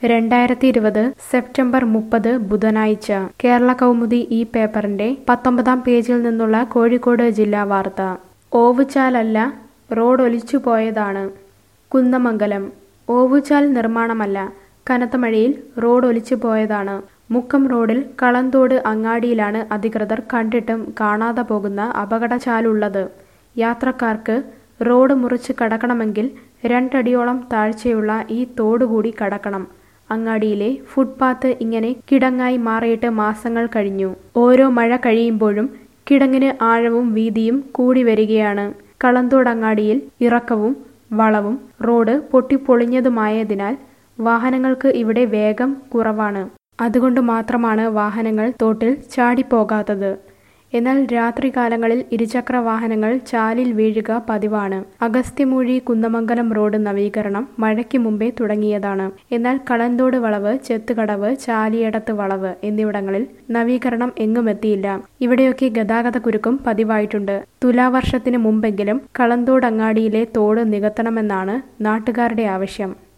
രണ്ടായിരത്തി ഇരുപത് സെപ്റ്റംബർ മുപ്പത് ബുധനാഴ്ച കേരള കൗമുദി ഈ പേപ്പറിന്റെ പത്തൊമ്പതാം പേജിൽ നിന്നുള്ള കോഴിക്കോട് ജില്ലാ വാർത്ത ഓവുചാലല്ല റോഡ് ഒലിച്ചുപോയതാണ് കുന്നമംഗലം ഓവുചാൽ നിർമ്മാണമല്ല കനത്ത മഴയിൽ റോഡ് ഒലിച്ചുപോയതാണ് മുക്കം റോഡിൽ കളന്തോട് അങ്ങാടിയിലാണ് അധികൃതർ കണ്ടിട്ടും കാണാതെ പോകുന്ന അപകടചാലുള്ളത് യാത്രക്കാർക്ക് റോഡ് മുറിച്ച് കടക്കണമെങ്കിൽ രണ്ടടിയോളം താഴ്ചയുള്ള ഈ തോട് കൂടി കടക്കണം അങ്ങാടിയിലെ ഫുട്പാത്ത് ഇങ്ങനെ കിടങ്ങായി മാറിയിട്ട് മാസങ്ങൾ കഴിഞ്ഞു ഓരോ മഴ കഴിയുമ്പോഴും കിടങ്ങിന് ആഴവും വീതിയും കൂടി വരികയാണ് കളന്തോടങ്ങാടിയിൽ ഇറക്കവും വളവും റോഡ് പൊട്ടിപ്പൊളിഞ്ഞതുമായതിനാൽ വാഹനങ്ങൾക്ക് ഇവിടെ വേഗം കുറവാണ് അതുകൊണ്ട് മാത്രമാണ് വാഹനങ്ങൾ തോട്ടിൽ ചാടിപ്പോകാത്തത് എന്നാൽ രാത്രികാലങ്ങളിൽ ഇരുചക്ര വാഹനങ്ങൾ ചാലിൽ വീഴുക പതിവാണ് അഗസ്ത്യമൂഴി കുന്നമംഗലം റോഡ് നവീകരണം മഴയ്ക്ക് മുമ്പേ തുടങ്ങിയതാണ് എന്നാൽ കളന്തോട് വളവ് ചെത്തുകടവ് ചാലിയടത്ത് വളവ് എന്നിവിടങ്ങളിൽ നവീകരണം എങ്ങുമെത്തിയില്ല ഇവിടെയൊക്കെ ഗതാഗത കുരുക്കും പതിവായിട്ടുണ്ട് തുലാവർഷത്തിന് മുമ്പെങ്കിലും കളന്തോട് അങ്ങാടിയിലെ തോട് നികത്തണമെന്നാണ് നാട്ടുകാരുടെ ആവശ്യം